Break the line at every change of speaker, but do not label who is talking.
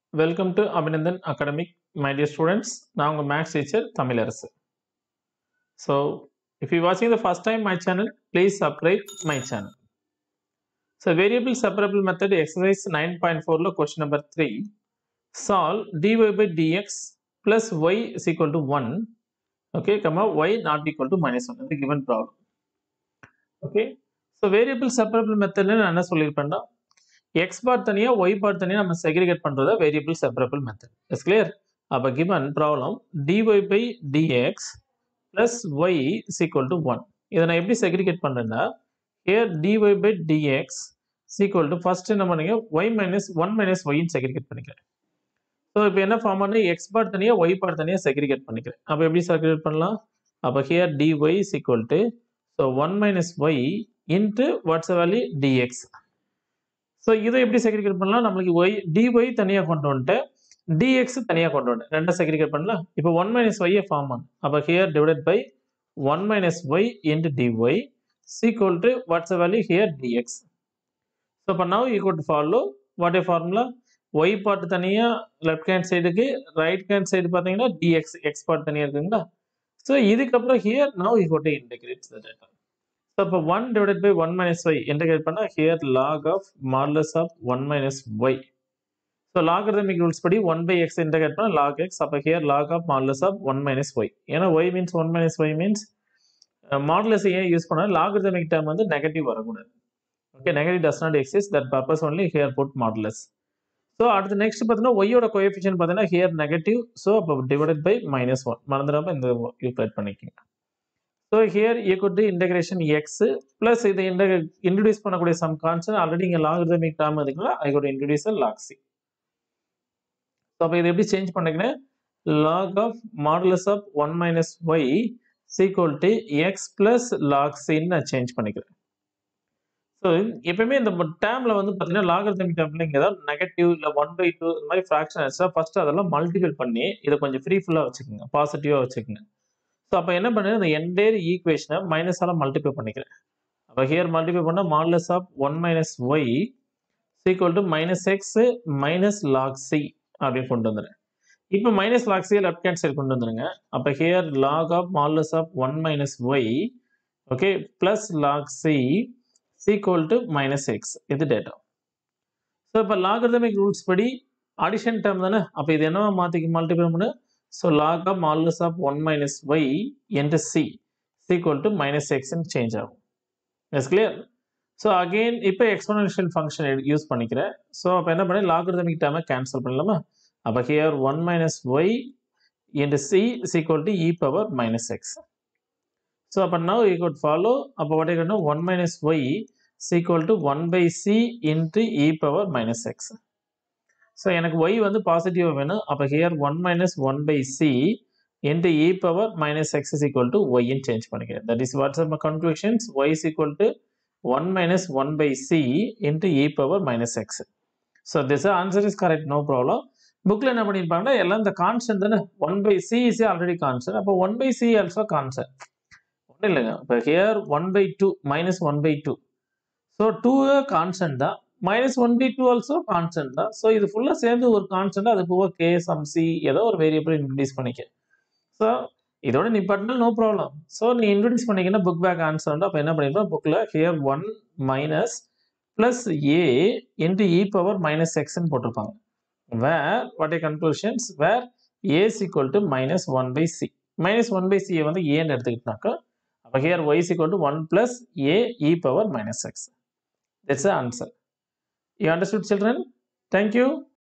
Welcome to Abhinandan academic my dear students நான் உங்கள் maths teacher Tamilarasu so if you வாட்சிங் the first time my channel please subscribe my channel so variable separable method exercise nine point ஃபோரில் question number three solve D Y by D X plus Y is equal to one okay comma Y not equal to minus one இது given problem okay so variable separable மெத்தட்ல நான் என்ன சொல்லியிருப்பேன்னா X பார் தனியா Y பார் தனியா நம்ம segregate பண்றத variable separable method is clear அப்ப given problem D Y by D X plus Y is equal to one இதை நான் எப்படி செக்ரிகேட் பண்றேன்னா here D Y by D X equal to first என்ன பண்ணுங்க ஒய் மைனஸ் ஒன் மைனஸ் ஒய்ன்னு செக்ரிகேட் பண்ணிக்கிறேன் ஸோ இப்போ என்ன ஃபார்ம் பண்ணி எக்ஸ் பார் தனியா ஒய் பார் தனியா செக்ரிகேட் பண்ணிக்கிறேன் அப்போ எப்படி செக்ரிகேட் பண்ணலாம் அப்போ here D Y is equal to so one minus Y into what's value D X so இதை எப்படி செக்ரிகேட் பண்ணலாம் நம்மளுக்கு ஒய் டிஒய் தனியாக கொண்டு வந்துட்டு டிஎக்ஸ் தனியாக கொண்டு வந்துட்டு ரெண்டை செக்ரிகேட் பண்ணலாம் இப்போ ஒன் மைனஸ் ஒய்யை ஃபார்ம் ஆகும் அப்போ here divided by one minus Y into D Y is equal to what's value here D X so இப்போ now equal to follow what a formula Y part தனியாக லெஃப்ட் ஹேண்ட் சைடுக்கு ரைட் ஹேண்ட் சைடு பார்த்தீங்கன்னா D X X part தனியாக இருக்குங்களா so இதுக்கப்புறம் here now equal to integrate the data so இப்போ one divided by one minus Y integrate பண்ணால் here log of modulus of one minus Y so logarithmic rules படி one by X integrate பண்ணால் log X அப்போ here log of modulus of one minus Y ஏன்னா Y means one minus Y means modulus ஏன் use பண்ணால் logarithmic term வந்து negative வரக்கூடாது okay negative does not exist that purpose only here put modulus so அடுத்து next பார்த்தீங்கன்னா ஒய்யோட coefficient பார்த்தீங்கன்னா here negative so அப்போ டிவைடட் பை மைனஸ் ஒன் மறந்துடாம இந்த யூப்ளேட் பண்ணிக்கோங்க so here equal to integration X plus இதை இன்ட்ரடியூஸ் பண்ணக்கூடிய சம் கான்செப்ட் ஆல்ரெடி இங்கே லாகரிதமிக் டேர்ம் இருக்குல்ல I got introduce log C so அப்போ இதை எப்படி சேஞ்ச் பண்ணிக்கிறேன் log of modulus of one minus Y is equal to X plus log சின்னு நான் சேஞ்ச் பண்ணிக்கிறேன் ஸோ எப்பயுமே இந்த டேர்ம்ல வந்து பார்த்தீங்கன்னா லாகரிதமிக் டேர்ம்ல இங்கே ஏதாவது நெகட்டிவ் இல்லை ஒன் பை டூ இந்த மாதிரி ஃப்ராக்ஷன் ஆச்சுன்னா ஃபர்ஸ்ட் அதெல்லாம் மல்டிபிள் பண்ணி இதை கொஞ்சம் ஃப்ரீ ஃபுல்லாக வச்சுக்கோங்க பாசிட்டிவாக வச்சுக்கோங்க ஸோ அப்போ என்ன பண்ணுறேன் இந்த என்டையர் ஈக்குவேஷனை மைனஸால் மல்டிப்ளை பண்ணிக்கிறேன் அப்போ ஹியர் மல்டிப்ளை பண்ணால் modulus of one minus Y is equal to minus X minus log C அப்படின்னு கொண்டு வந்துடுறேன் இப்போ minus log C left hand side கொண்டு வந்துருங்க அப்போ here log of modulus of one minus Y okay plus log C is equal to minus X இது data so இப்போ logarithmic rules படி அடிஷன் டேர்ம் தானே அப்போ இது என்னவா மாற்றி மல்டிப்ளை பண்ணு So log of modulus of 1 minus y into c is equal to minus x and change ஆகும் இஸ் clear ஸோ அகெயின் இப்போ எக்ஸ்போனன்ஷியல் ஃபங்க்ஷன் யூஸ் பண்ணிக்கிறேன் ஸோ அப்போ என்ன பண்ணி லாகரிதமிக் டேர்மை கேன்சல் பண்ணலாமா அப்போ here one minus Y into C is equal to E power minus X so அப்போ நவ் ஈக்குவல் ஃபாலோ அப்போ வாட் இருக்கணும் one minus Y is equal to one by C into E power minus X so எனக்கு Y வந்து பாசிட்டிவாக வேணும் அப்போ here one minus one by C into E power minus X is equal to ஒய்ன்னு change பண்ணிக்கிறேன் that is what's our conclusions Y is equal to one minus one by C into E power minus X so this answer is correct no problem புக்கில் என்ன பண்ணியிருப்பாங்கன்னா எல்லாம் இந்த constant தானே one by C is already constant அப்போ one by C also constant ஒன்றும் இல்லைங்க இப்போ here one by two minus one by two so two constant தான் minus one by two also constant தான் ஸோ இது ஃபுல்லாக சேர்ந்து ஒரு கான்ஸ்டன்ட் அது போக கே சம் சி ஏதோ ஒரு வேரியபிள் இன்ட்ரடியூஸ் பண்ணிக்க ஸோ இதோட நீ பண்ணால் நோ ப்ராப்ளம் ஸோ நீ இன்ட்ரடியூஸ் பண்ணிக்கினா புக் பேக் ஆன்சர் வந்து அப்போ என்ன பண்ணிருப்போம் புக்கில் here one minus plus A into E power minus எக்ஸ்ன்னு போட்டிருப்பாங்க where what A conclusions where A's equal to minus one by C minus one by சியை வந்து ஏன்னு எடுத்துக்கிட்டாக்கா அப்போ here Y's equal to one plus A E power minus X it's answer You understood children? Thank you.